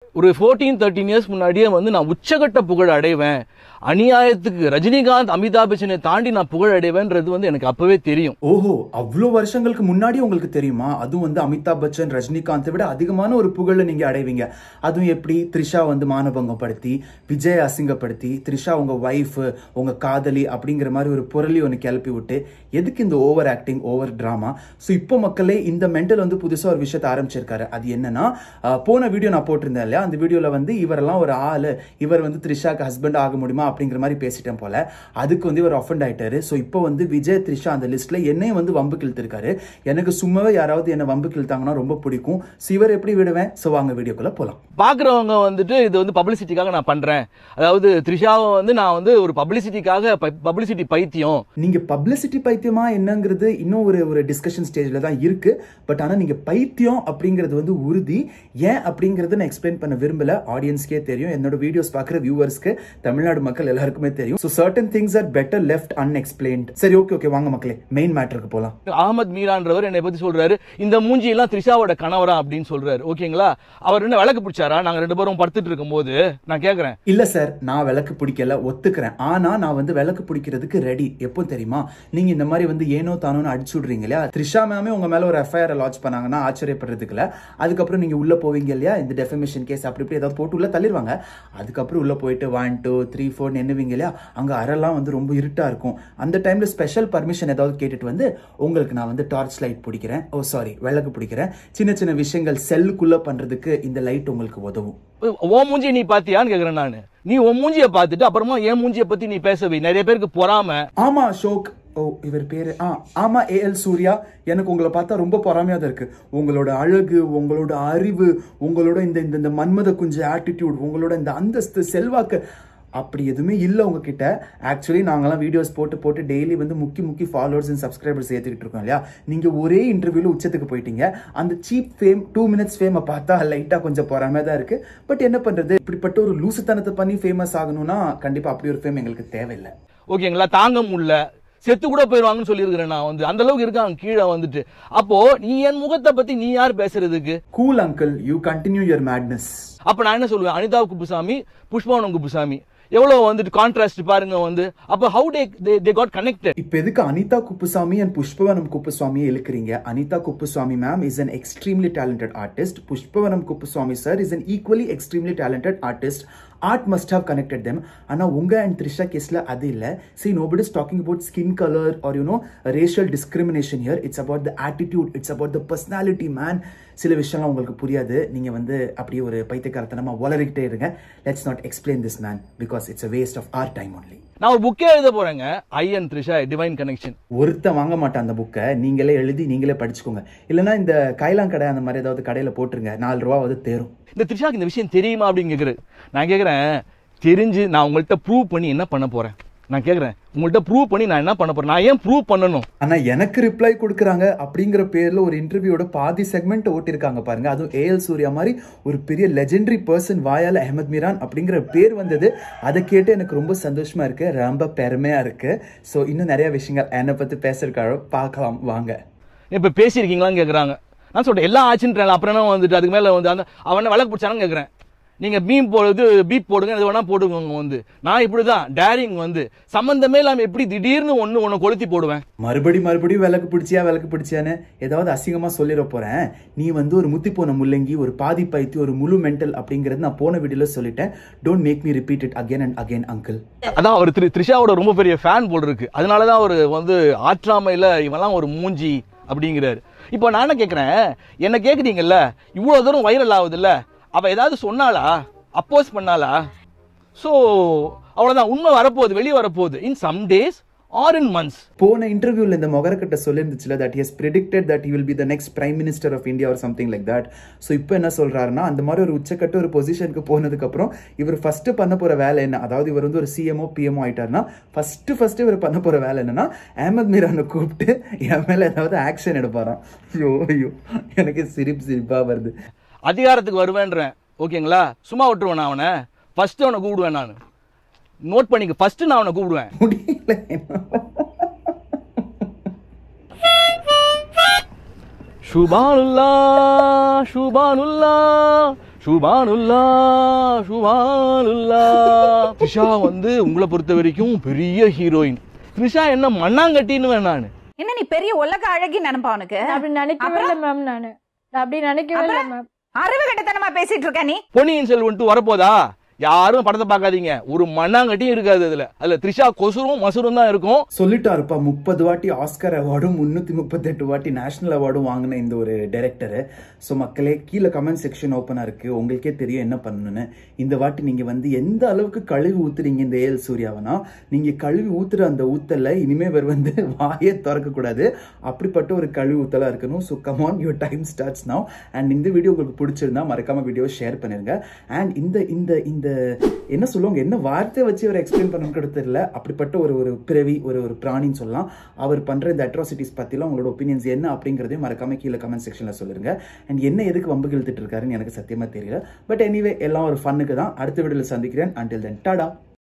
ஒரு fourteen thirteen years முன்னாடியே வந்து நான் உச்சகட்ட புகழ் அடைவேன் அநியாயத்துக்கு ரஜினிகாந்த் அமிதாப் பச்சனை தாண்டி நான் புகழ் அடைவேன்றது வந்து எனக்கு அப்பவே தெரியும் ஓஹோ அவ்வளோ வருஷங்களுக்கு முன்னாடி உங்களுக்கு தெரியுமா அதுவும் வந்து அமிதாப் பச்சன் ரஜினிகாந்தை விட அதிகமான ஒரு புகழை நீங்க அடைவீங்க அதுவும் எப்படி த்ரிஷா வந்து மானபங்கம் படுத்தி விஜய் அசிங்கப்படுத்தி த்ரிஷா உங்க ஒய்ஃப் உங்க காதலி அப்படிங்கிற மாதிரி ஒரு புரளி ஒன்று கிளப்பி விட்டு எதுக்கு இந்த over acting over drama so இப்போ மக்களே இந்த மென்டல் வந்து புதுசாக ஒரு விஷயத்தை ஆரம்பிச்சிருக்காரு அது என்னன்னா அஹ், போன வீடியோ நான் போட்டிருந்தேன் இல்லையா அந்த வீடியோவில் வந்து இவரெல்லாம் ஒரு ஆளு இவர் வந்து த்ரிஷாக்கு ஹஸ்பண்ட் ஆக முடியுமா அப்படிங்கிற மாதிரி பேசிட்டேன் போல அதுக்கு வந்து இவர் அஃபண்ட் ஆயிட்டாரு ஸோ இப்போ வந்து விஜய் த்ரிஷா அந்த லிஸ்ட்ல என்னையும் வந்து வம்பு கிழ்த்திருக்காரு எனக்கு சும்மாவே யாராவது என்ன வம்பு கிழ்த்தாங்கன்னா ரொம்ப பிடிக்கும் ஸோ இவர் எப்படி விடுவேன் ஸோ வாங்க வீடியோக்குள்ள போலாம் பார்க்குறவங்க வந்துட்டு இது வந்து பப்ளிசிட்டிக்காக நான் பண்றேன் அதாவது த்ரிஷாவை வந்து நான் வந்து ஒரு பப்ளிசிட்டிக்காக பப்ளிசிட்டி பைத்தியம் நீங்க பப்ளிசிட்டி பைத்தியமா என்னங்கிறது இன்னும் ஒரு ஒரு டிஸ்கஷன் ஸ்டேஜ்ல தான் இருக்கு பட் ஆனா நீங்க பைத்தியம் அப்படிங்கிறது வந்து உறுதி ஏன் அப்படிங்கறத நான் எக்ஸ்பிளைன் பண்ண விரும்பல ஆடியன்ஸ்க்கே தெரியும் என்னோட வீடியோஸ் பார்க்குற வியூவர்ஸ்க்கு தமிழ்நாடு மக்கள் எல்லாருக்குமே தெரியும் so certain things are better left unexplained சரி ஓகே ஓகே வாங்க மக்களே மெயின் மேட்டருக்கு போலாம் அகமது மீரான்றவர் என்னை பத்தி சொல்றாரு இந்த மூஞ்சி எல்லாம் த்ரிஷாவோட கணவரா அப்படின்னு சொல்றாரு ஓகேங்களா அவர் என்ன விளக்கு பிடிச்சாரா நாங்க ரெண்டு பேரும் படுத்துட்டு இருக்கும்போது நான் கேக்குறேன் இல்ல சார் நான் விளக்கு பிடிக்கல ஒத்துக்கிறேன் ஆனா நான் வந்து விளக்கு பிடிக்கிறதுக்கு ரெடி எப்போ தெரியுமா நீங்க இந்த மாதிரி வந்து ஏனோ தானோன்னு அடிச்சு விடுறீங்க இல்லையா த்ரிஷா மேமே உங்க மேல ஒரு எஃப்ஐஆர் லான்ச் பண்ணாங்கன்னா ஆச்சரியப்படுறதுக்கு இல்ல அதுக்கப்புறம் நீங்க உள்ள போவீங்க இல்லையா இந்த டெஃபமேஷன் கேஸ் அப்படி இப்படி ஏதாவது போட்டு உள்ள தள்ளிடுவாங்க அதுக்கப்புறம் உள்ள போயிட்டு ஒன் டூ த்ரீ ஃபோர் எண்ணுவீங்க இல்லையா அங்க அறைலாம் வந்து ரொம்ப இருட்டா இருக்கும் அந்த டைம்ல ஸ்பெஷல் பர்மிஷன் ஏதாவது கேட்டுட்டு வந்து உங்களுக்கு நான் வந்து டார்ச் லைட் பிடிக்கிறேன் ஓ சாரி விளக்கு பிடிக்கிறேன் சின்ன சின்ன விஷயங்கள் செல்லுக்குள்ள பண்றதுக்கு இந்த லைட் உங்களுக்கு உதவும் ஓ மூஞ்சி நீ பாத்தியான்னு கேக்குறேன் நானு நீ உன் மூஞ்சிய பார்த்துட்டு அப்புறமா என் மூஞ்சிய பத்தி நீ பேசவே நிறைய பேருக்கு பொறாம ஆமா அசோக் ஓ இவர் பேரு ஆ ஆமா ஏஎல் சூர்யா எனக்கு உங்களை பார்த்தா ரொம்ப பொறாமையா தான் இருக்கு உங்களோட அழகு உங்களோட அறிவு உங்களோட இந்த இந்த இந்த மன்மத குஞ்ச ஆட்டிடியூட் உங்களோட இந்த அந்தஸ்து செல்வாக்கு அப்படி எதுவுமே இல்லை உங்ககிட்ட ஆக்சுவலி நாங்கெல்லாம் வீடியோஸ் போட்டு போட்டு டெய்லி வந்து முக்கி முக்கி ஃபாலோவர்ஸ் அண்ட் சப்ஸ்கிரைபர்ஸ் ஏற்றிக்கிட்டு இருக்கோம் இல்லையா நீங்கள் ஒரே இன்டர்வியூவில் உச்சத்துக்கு போயிட்டீங்க அந்த சீப் ஃபேம் டூ மினிட்ஸ் ஃபேமை பார்த்தா லைட்டாக கொஞ்சம் பொறாமையாக தான் இருக்குது பட் என்ன பண்ணுறது இப்படிப்பட்ட ஒரு லூசுத்தனத்தை பண்ணி ஃபேமஸ் ஆகணும்னா கண்டிப்பாக அப்படி ஒரு ஃபேம் எங்களுக்கு தேவையில்லை ஓகேங்களா தாங்க முடியல செத்து கூட போயிருவாங்கன்னு சொல்லியிருக்கிறேன் நான் வந்து அந்த அளவுக்கு இருக்காங்க கீழே வந்துட்டு அப்போ நீ என் முகத்தை பத்தி நீ யார் பேசுறதுக்கு cool uncle you continue your madness அப்ப நான் என்ன சொல்லுவேன் அனிதா குப்புசாமி புஷ்பவனம் குப்புசாமி எவ்வளவு வந்துட்டு கான்ட்ராஸ்ட் பாருங்க வந்து அப்ப how did they got connected இப்ப எதுக்கு அனிதா குப்புசாமி அண்ட் புஷ்பவனம் குப்புசாமியை இழுக்கிறீங்க Anitha Kuppusamy ma'am is an extremely talented artist Pushpavanam Kuppusamy sir is an equally extremely talented artist art must have connected them ஆனா உங்க அண்ட் த்ரிஷா கேஸ்ல அது இல்ல see nobody is talking about skin color or you know racial discrimination here it's about the attitude it's about the personality man சில விஷயம்லாம் உங்களுக்கு புரியாது நீங்க வந்து அப்படியே ஒரு பைத்தியக்காரத்தனமா வளரிக்கிட்டே இருங்க let's not explain this man because it's a waste of our time only நான் ஒரு புக்கே எழுத போறேங்க I and Trisha divine connection ஒருத்தன் வாங்க மாட்டான் அந்த புக்கை நீங்களே எழுதி நீங்களே படிச்சுக்கோங்க இல்லைன்னா இந்த கைலாங் கடை அந்த மாதிரி ஏதாவது கடையில் போட்டுருங்க நாலு ரூபா வந்து தேரும் இந்த த்ரிஷாக்கு இந்த விஷயம் தெரியுமா அப்படின்னு கேக்குறது நான் கேக்குறேன் தெரிஞ்சு நான் உங்கள்கிட்ட ப்ரூவ் பண்ணி என்ன பண்ண போறேன் நான் கேக்குறேன் உங்கள்கிட்ட ப்ரூவ் பண்ணி நான் என்ன பண்ண போறேன் நான் ஏன் ப்ரூவ் பண்ணணும் ஆனா எனக்கு ரிப்ளை கொடுக்குறாங்க அப்படிங்கிற பேர்ல ஒரு இன்டர்வியூட பாதி செக்மெண்ட் ஓட்டிருக்காங்க பாருங்க அதுவும் ஏஎல் சூர்யா மாதிரி ஒரு பெரிய லெஜெண்டரி பர்சன் வாயால அஹமத் மீரான் அப்படிங்கிற பேர் வந்தது அதை கேட்டு எனக்கு ரொம்ப சந்தோஷமா இருக்கு ரொம்ப பெருமையா இருக்கு ஸோ இன்னும் நிறைய விஷயங்கள் என்னை பத்தி பேசுறதுக்காக பார்க்கலாம் வாங்க இப்ப பேசியிருக்கீங்களான்னு கேக்குறாங்க நான் சொல்றேன் எல்லாம் ஆச்சுன்றேன் அப்புறம் என்ன வந்துட்டு அதுக்கு மேல வந்து அந்த அவனை விளக்கு பிடிச்சானு கேக்குறேன் நீங்க பீம் போடுறது பீப் போடுங்க இது வேணா போட்டுக்கோங்க வந்து நான் இப்படிதான் டேரிங் வந்து சம்பந்தமே இல்லாம எப்படி திடீர்னு ஒண்ணு ஒண்ணு கொளுத்தி போடுவேன் மறுபடி மறுபடியும் விளக்கு பிடிச்சியா விளக்கு பிடிச்சியான்னு ஏதாவது அசிங்கமா சொல்லிட போறேன் நீ வந்து ஒரு முத்தி போன முள்ளங்கி ஒரு பாதி பைத்தி ஒரு முழு மென்டல் அப்படிங்கறது நான் போன வீடியோல சொல்லிட்டேன் don't make me repeat it again and again uncle அதான் அவர் திரு த்ரிஷாவோட ரொம்ப பெரிய ஃபேன் போல் இருக்கு அதனாலதான் அவர் வந்து ஆற்றாமையில இவன்லாம் ஒரு மூஞ்சி அப்படிங்கிறாரு இப்போ நான் என்ன கேட்குறேன் என்ன கேட்குறீங்கல்ல இவ்வளோ தூரம் வைரல் ஆகுதுல்ல அவள் ஏதாவது சொன்னாளா அப்போஸ் பண்ணாளா ஸோ அவ்வளோதான் உண்மை வரப்போகுது வெளியே வரப்போகுது in some days or in months போன இன்டர்வியூல இந்த மொகரக்கிட்ட சொல்லிருந்துச்சுல that has predicted that he will be the next prime minister of India or something like that so இப்போ என்ன சொல்றாருன்னா அந்த மாதிரி ஒரு உச்சக்கட்ட ஒரு பொசிஷனுக்கு போனதுக்கு அப்புறம் இவர் ஃபர்ஸ்ட் பண்ண போற வேலை என்ன அதாவது இவர் வந்து ஒரு சிஎம்ஓ பிஎம்ஓ ஆயிட்டாருன்னா ஃபர்ஸ்ட் ஃபர்ஸ்ட் இவர் பண்ண போற வேலை என்னன்னா அஹமத் மீரானை கூப்பிட்டு என் மேல ஏதாவது ஆக்ஷன் எடுப்பாராம் ஐயோ ஐயோ எனக்கு சிரிப்பு சிரிப்பா வருது அதிகாரத்துக்கு வருவேன்றேன் ஓகேங்களா சும்மா விட்டுருவேன் நான் அவனை ஃபர்ஸ்ட் அவனை கூப்பிடுவேன் நான் நோட் பண்ணிக்க ஃபர்ஸ்ட் நான் அவனை கூப்பிடுவேன் முடியல சுபானுல்லா சுபானுல்லா சுபானுல்லா சுபானுல்லா த்ரிஷா வந்து உங்களை பொறுத்த வரைக்கும் பெரிய ஹீரோயின் த்ரிஷா என்ன மண்ணாங்கட்டின்னு நான் என்ன நீ பெரிய உலக அழகி நினைப்பா உனக்கு நான் அப்படி நினைக்கவே இல்லை மேம் நானு நான் அப்படி நினைக்கவே இல்லை மேம் அறிவு கட்டத்தனமா பேசிட்டு இருக்க நீ பொன்னியின் செல்வன் டூ வரப்போதா யாரும் படத்தை பார்க்காதீங்க ஒரு மண்ணாங்கட்டியும் இருக்காது அதுல அதுல த்ரிஷா கொசுரும் மசுரும் தான் இருக்கும் சொல்லிட்டாருப்பா முப்பது வாட்டி ஆஸ்கர் அவார்டும் முன்னூத்தி முப்பத்தெட்டு வாட்டி நேஷனல் அவார்டும் வாங்கின இந்த ஒரு டைரக்டர் ஸோ மக்களே கீழே கமெண்ட் செக்ஷன் ஓப்பனாக இருக்கு உங்களுக்கே தெரியும் என்ன பண்ணணும்னு இந்த வாட்டி நீங்க வந்து எந்த அளவுக்கு கழுவி ஊத்துறீங்க இந்த ஏஎல் சூர்யாவனா நீங்க கழுவி ஊத்துற அந்த ஊத்தல இனிமே வேறு வந்து வாயே திறக்க கூடாது அப்படிப்பட்ட ஒரு கழுவி ஊத்தலா இருக்கணும் so come on your time starts now and இந்த வீடியோ உங்களுக்கு பிடிச்சிருந்தா மறக்காம வீடியோ ஷேர் பண்ணிருங்க அண்ட் இந்த இந்த இந்த என்ன சொல்லுவாங்க என்ன வார்த்தை வச்சு அவர் எக்ஸ்பிளைன் பண்ணணும் கூட தெரியல அப்படிப்பட்ட ஒரு ஒரு பிறவி ஒரு ஒரு பிராணின்னு சொல்லலாம் அவர் பண்ற இந்த அட்ராசிட்டிஸ் பத்திலாம் உங்களோட ஒப்பீனியன்ஸ் என்ன அப்படிங்கறதையும் மறக்காம கீழே கமெண்ட் செக்ஷன்ல சொல்லுங்க அண்ட் என்ன எதுக்கு வம்பு இழுத்துட்டு இருக்காருன்னு எனக்கு சத்தியமா தெரியல பட் எனிவே எல்லாம் ஒரு ஃபன்னுக்கு தான் அடுத்த வீடியோல சந்திக்கிறேன் அண்டில் தென் டாடா